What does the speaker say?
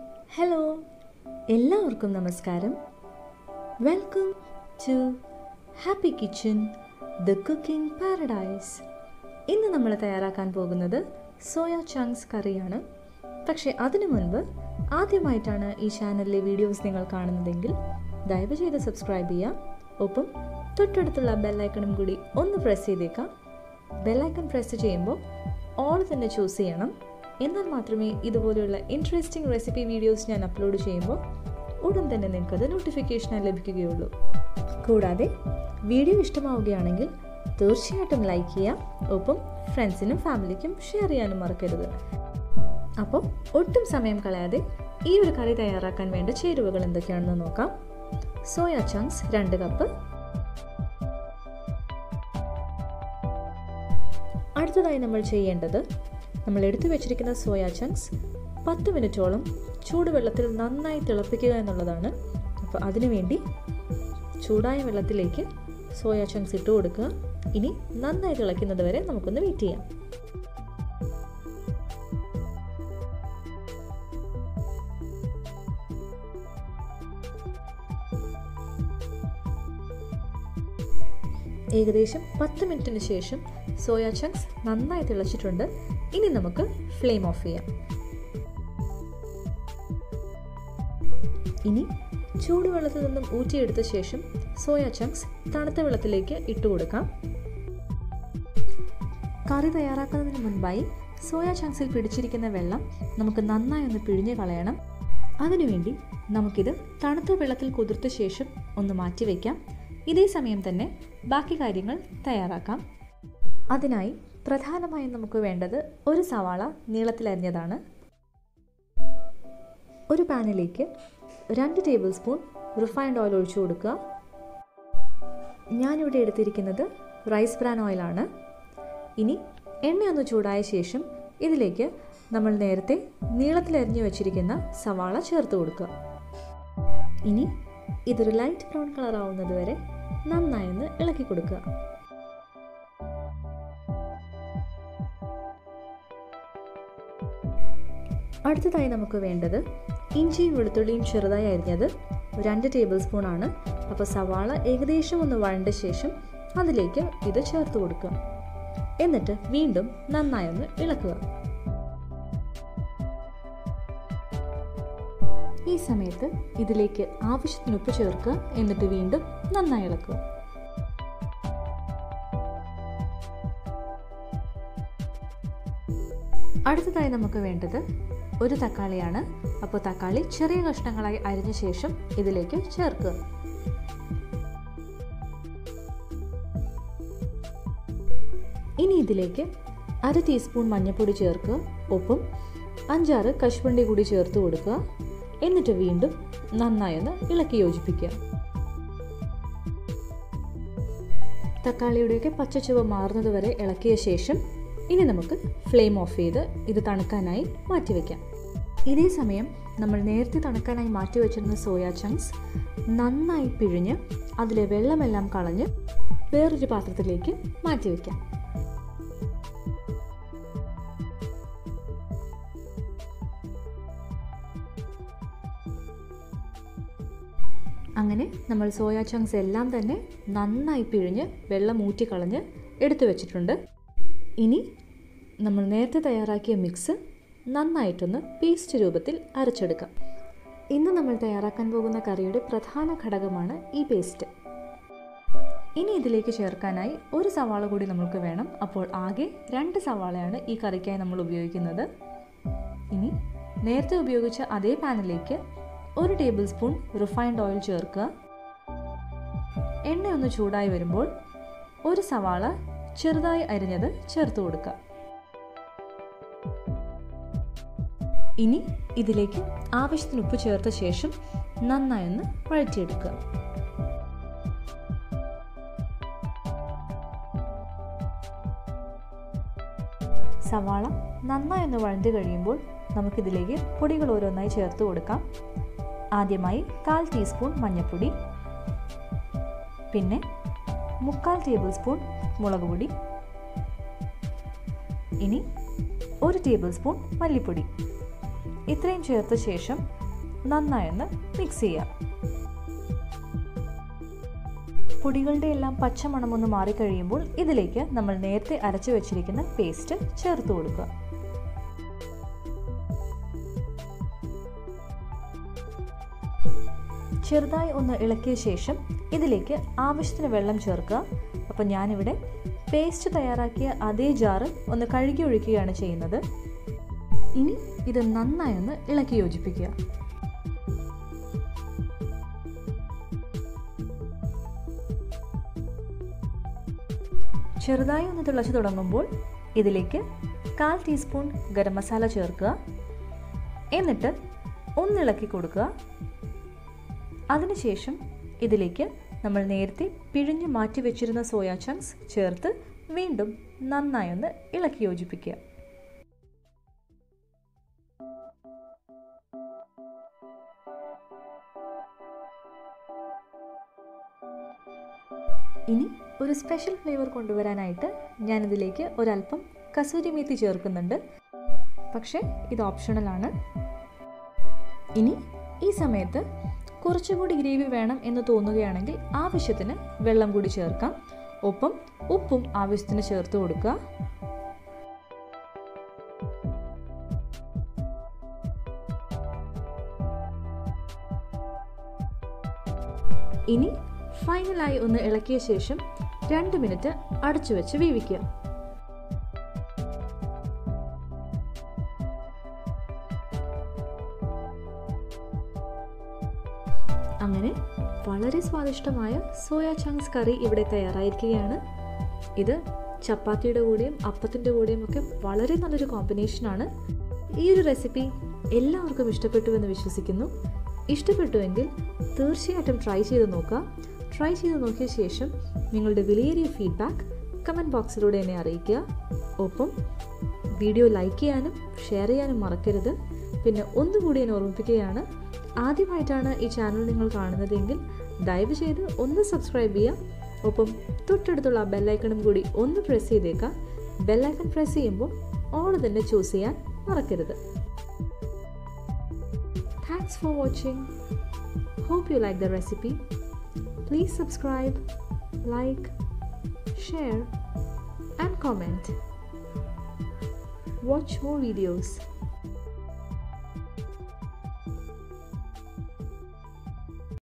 Hello എല്ലാവർക്കും നമസ്കാരം welcome to happy kitchen the cooking paradise ഇന്ന് നമ്മൾ തയ്യാറാക്കാൻ പോകുന്നത് സോയ ചങ്ക്സ് കറിയാണ് പക്ഷേ അതിനു മുൻപ് ആദ്യമായിട്ടാണ് ഈ ചാനലിലെ വീഡിയോസ് നിങ്ങൾ കാണുന്നതെങ്കിൽ ദയവ് ചെയ്ത് സബ്സ്ക്രൈബ് ചെയ്യാം ഒപ്പം തൊട്ടടുത്തുള്ള ബെല്ലൈക്കണും കൂടി ഒന്ന് പ്രസ് ചെയ്തേക്കാം ബെല്ലൈക്കൺ പ്രസ് ചെയ്യുമ്പോൾ ഓൾ തന്നെ ചൂസ് ചെയ്യണം എന്നാൽ മാത്രമേ ഇതുപോലെയുള്ള ഇൻട്രസ്റ്റിംഗ് റെസിപ്പി വീഡിയോസ് ഞാൻ അപ്ലോഡ് ചെയ്യുമ്പോൾ ഉടൻ തന്നെ നിങ്ങൾക്കത് നോട്ടിഫിക്കേഷനായി ലഭിക്കുകയുള്ളൂ കൂടാതെ വീഡിയോ ഇഷ്ടമാവുകയാണെങ്കിൽ തീർച്ചയായിട്ടും ലൈക്ക് ചെയ്യാം ഒപ്പം ഫ്രണ്ട്സിനും ഫാമിലിക്കും ഷെയർ ചെയ്യാനും മറക്കരുത് അപ്പോൾ ഒട്ടും സമയം കളയാതെ ഈ ഒരു കറി തയ്യാറാക്കാൻ വേണ്ട ചേരുവകൾ എന്തൊക്കെയാണെന്ന് നോക്കാം സോയ ചങ്ക്സ് രണ്ട് കപ്പ് അടുത്തതായി നമ്മൾ ചെയ്യേണ്ടത് നമ്മൾ എടുത്തു വെച്ചിരിക്കുന്ന സോയ ചങ്ക്സ് പത്ത് മിനിറ്റോളം ചൂടുവെള്ളത്തിൽ നന്നായി തിളപ്പിക്കുക എന്നുള്ളതാണ് അപ്പോൾ അതിനുവേണ്ടി ചൂടായ വെള്ളത്തിലേക്ക് സോയ ചങ്ക്സ് ഇട്ട് കൊടുക്കുക ഇനി നന്നായി തിളയ്ക്കുന്നത് വരെ നമുക്കൊന്ന് വെയിറ്റ് ചെയ്യാം ഏകദേശം പത്ത് മിനിറ്റിന് ശേഷം സോയ ചങ്ക്സ് നന്നായി തിളച്ചിട്ടുണ്ട് ഇനി നമുക്ക് ഫ്ലെയിം ഓഫ് ചെയ്യാം ഇനി ചൂടുവെള്ളത്തിൽ നിന്നും ഊറ്റിയെടുത്ത ശേഷം സോയ ചങ്ക്സ് തണുത്ത വെള്ളത്തിലേക്ക് ഇട്ട് കൊടുക്കാം കറി തയ്യാറാക്കുന്നതിന് മുൻപായി സോയ ചങ്ക്സിൽ പിടിച്ചിരിക്കുന്ന വെള്ളം നമുക്ക് നന്നായി ഒന്ന് പിഴിഞ്ഞ് കളയണം അതിനുവേണ്ടി നമുക്കിത് തണുത്ത വെള്ളത്തിൽ കുതിർത്ത ശേഷം ഒന്ന് മാറ്റി വയ്ക്കാം ഇതേ സമയം തന്നെ ബാക്കി കാര്യങ്ങൾ തയ്യാറാക്കാം അതിനായി പ്രധാനമായും നമുക്ക് വേണ്ടത് ഒരു സവാള നീളത്തിലരിഞ്ഞതാണ് ഒരു പാനിലേക്ക് രണ്ട് ടേബിൾ സ്പൂൺ റിഫൈൻഡ് ഓയിൽ ഒഴിച്ചു കൊടുക്കുക ഞാനിവിടെ എടുത്തിരിക്കുന്നത് റൈസ് ബ്രാൻ ഓയിലാണ് ഇനി എണ്ണയൊന്ന് ചൂടായ ശേഷം ഇതിലേക്ക് നമ്മൾ നേരത്തെ നീളത്തിലരിഞ്ഞു വെച്ചിരിക്കുന്ന സവാള ചേർത്ത് കൊടുക്കുക ഇനി ഇതൊരു ലൈറ്റ് ബ്രൗൺ കളർ ആവുന്നത് വരെ നന്നായി ഒന്ന് ഇളക്കി കൊടുക്കുക അടുത്തതായി നമുക്ക് വേണ്ടത് ഇഞ്ചിയും വെളുത്തുള്ളിയും ചെറുതായി അരിഞ്ഞത് രണ്ട് ടേബിൾ സ്പൂൺ ആണ് അപ്പോൾ സവാള ഏകദേശം ഒന്ന് വഴണ്ട ശേഷം അതിലേക്ക് ഇത് ചേർത്ത് കൊടുക്കുക എന്നിട്ട് വീണ്ടും നന്നായി ഒന്ന് ഇളക്കുക ഈ സമയത്ത് ഇതിലേക്ക് ആവശ്യത്തിന് ഉപ്പ് ചേർക്കുക എന്നിട്ട് വീണ്ടും നന്നായി ഇളക്കുക അടുത്തതായി നമുക്ക് വേണ്ടത് ഒരു തക്കാളിയാണ് അപ്പോൾ തക്കാളി ചെറിയ കഷ്ണങ്ങളായി അരിഞ്ഞ ശേഷം ഇതിലേക്ക് ചേർക്കുക ഇനി ഇതിലേക്ക് അര ടീസ്പൂൺ മഞ്ഞൾപ്പൊടി ചേർക്കുക ഒപ്പം അഞ്ചാറ് കശുവണ്ടി കൂടി ചേർത്ത് കൊടുക്കുക എന്നിട്ട് വീണ്ടും നന്നായി ഒന്ന് ഇളക്കി യോജിപ്പിക്കുക തക്കാളിയുടെയൊക്കെ പച്ചച്ചുവ മാറുന്നത് വരെ ഇളക്കിയ ശേഷം ഇനി നമുക്ക് ഫ്ലെയിം ഓഫ് ചെയ്ത് ഇത് തണുക്കാനായി മാറ്റിവെക്കാം ഇതേ സമയം നമ്മൾ നേരത്തെ തണുക്കാനായി മാറ്റി വെച്ചിരുന്ന സോയ ചങ്ക്സ് നന്നായി പിഴിഞ്ഞ് അതിലെ വെള്ളമെല്ലാം കളഞ്ഞ് വേറൊരു പാത്രത്തിലേക്ക് മാറ്റിവെക്കാം അങ്ങനെ നമ്മൾ സോയ ചങ്ക്സ് എല്ലാം തന്നെ നന്നായി പിഴിഞ്ഞ് വെള്ളം ഊറ്റിക്കളഞ്ഞ് എടുത്തു വെച്ചിട്ടുണ്ട് ഇനി നമ്മൾ നേരത്തെ തയ്യാറാക്കിയ മിക്സ് നന്നായിട്ടൊന്ന് പേസ്റ്റ് രൂപത്തിൽ അരച്ചെടുക്കാം ഇന്ന് നമ്മൾ തയ്യാറാക്കാൻ പോകുന്ന കറിയുടെ പ്രധാന ഘടകമാണ് ഈ പേസ്റ്റ് ഇനി ഇതിലേക്ക് ചേർക്കാനായി ഒരു സവാള കൂടി നമുക്ക് വേണം അപ്പോൾ ആകെ രണ്ട് സവാളയാണ് ഈ കറിക്കായി നമ്മൾ ഉപയോഗിക്കുന്നത് ഇനി നേരത്തെ ഉപയോഗിച്ച അതേ പാനിലേക്ക് ഒരു ടേബിൾ സ്പൂൺ റിഫൈൻഡ് ഓയിൽ ചേർക്കുക എണ്ണ ഒന്ന് ചൂടായി വരുമ്പോൾ ഒരു സവാള ചെറുതായി അരിഞ്ഞത് ചേർത്ത് കൊടുക്കുക ഇനി ഇതിലേക്ക് ആവശ്യത്തിന് ഉപ്പ് ചേർത്ത ശേഷം നന്നായി ഒന്ന് വഴറ്റിയെടുക്കുക സവാള നന്നായി ഒന്ന് വഴണ്ട് കഴിയുമ്പോൾ നമുക്കിതിലേക്ക് പൊടികൾ ഓരോന്നായി ചേർത്ത് കൊടുക്കാം ആദ്യമായി കാൽ ടീസ്പൂൺ മഞ്ഞൾപ്പൊടി പിന്നെ മുക്കാൽ ടേബിൾ സ്പൂൺ മുളക് പൊടി ഇനി ഒരു ടേബിൾ സ്പൂൺ മല്ലിപ്പൊടി ഇത്രയും ചേർത്ത ശേഷം നന്നായൊന്ന് മിക്സ് ചെയ്യാം പൊടികളുടെ എല്ലാം പച്ചമണമൊന്ന് മാറിക്കഴിയുമ്പോൾ ഇതിലേക്ക് നമ്മൾ നേരത്തെ അരച്ചു വെച്ചിരിക്കുന്ന പേസ്റ്റ് ചേർത്ത് കൊടുക്കുക ചെറുതായി ഒന്ന് ഇളക്കിയ ശേഷം ഇതിലേക്ക് ആവശ്യത്തിന് വെള്ളം ചേർക്കുക അപ്പോൾ ഞാനിവിടെ പേസ്റ്റ് തയ്യാറാക്കിയ അതേ ജാറ് ഒന്ന് കഴുകി ഒഴിക്കുകയാണ് ചെയ്യുന്നത് ഇനി ഇത് നന്നായി ഒന്ന് ഇളക്കി യോജിപ്പിക്കുക ചെറുതായി ഒന്ന് തിളച്ചു തുടങ്ങുമ്പോൾ ഇതിലേക്ക് കാൽ ടീസ്പൂൺ ഗരം മസാല ചേർക്കുക എന്നിട്ട് ഒന്നിളക്കി കൊടുക്കുക അതിനുശേഷം ഇതിലേക്ക് നമ്മൾ നേരത്തെ പിഴിഞ്ഞ് മാറ്റി വെച്ചിരുന്ന സോയാ ചങ്ക്സ് ചേർത്ത് വീണ്ടും നന്നായി ഒന്ന് ഇളക്കി യോജിപ്പിക്കുക ഇനി ഒരു സ്പെഷ്യൽ ഫ്ലേവർ കൊണ്ടുവരാനായിട്ട് ഞാനിതിലേക്ക് ഒരല്പം കസൂരി മേത്തി ചേർക്കുന്നുണ്ട് പക്ഷേ ഇത് ഓപ്ഷണലാണ് ഇനി ഈ സമയത്ത് കുറച്ചുകൂടി ഗ്രേവി വേണം എന്ന് തോന്നുകയാണെങ്കിൽ ആവശ്യത്തിന് വെള്ളം കൂടി ചേർക്കാം ഒപ്പം ഉപ്പും ആവശ്യത്തിന് ചേർത്ത് കൊടുക്കുക ഇനി ഫൈനലായി ഒന്ന് ഇളക്കിയ ശേഷം രണ്ട് മിനിറ്റ് അടച്ചു വെച്ച് വേവിക്കുക അങ്ങനെ വളരെ സ്വാദിഷ്ടമായ സോയ ചങ്ക്സ് കറി ഇവിടെ തയ്യാറായിരിക്കുകയാണ് ഇത് ചപ്പാത്തിയുടെ കൂടെയും അപ്പത്തിൻ്റെ കൂടെയും ഒക്കെ വളരെ നല്ലൊരു കോമ്പിനേഷനാണ് ഈ ഒരു റെസിപ്പി എല്ലാവർക്കും ഇഷ്ടപ്പെട്ടു എന്ന് വിശ്വസിക്കുന്നു ഇഷ്ടപ്പെട്ടുവെങ്കിൽ തീർച്ചയായിട്ടും ട്രൈ ചെയ്ത് നോക്കുക ട്രൈ ചെയ്ത് നോക്കിയ ശേഷം നിങ്ങളുടെ വിലയേറിയ ഫീഡ്ബാക്ക് കമൻറ്റ് ബോക്സിലൂടെ എന്നെ അറിയിക്കുക ഒപ്പം വീഡിയോ ലൈക്ക് ചെയ്യാനും ഷെയർ ചെയ്യാനും മറക്കരുത് പിന്നെ ഒന്നുകൂടി എന്നെ ഓർമ്മിപ്പിക്കുകയാണ് ആദ്യമായിട്ടാണ് ഈ ചാനൽ നിങ്ങൾ കാണുന്നതെങ്കിൽ ദയവ് ചെയ്ത് ഒന്ന് സബ്സ്ക്രൈബ് ചെയ്യുക ഒപ്പം തൊട്ടടുത്തുള്ള ബെല്ലൈക്കണും കൂടി ഒന്ന് പ്രസ് ചെയ്തേക്കാം ബെല്ലൈക്കൺ പ്രസ് ചെയ്യുമ്പോൾ ഓൾ തന്നെ ചൂസ് ചെയ്യാൻ മറക്കരുത് thanks for watching hope you like the recipe please subscribe like share and comment. Watch more videos.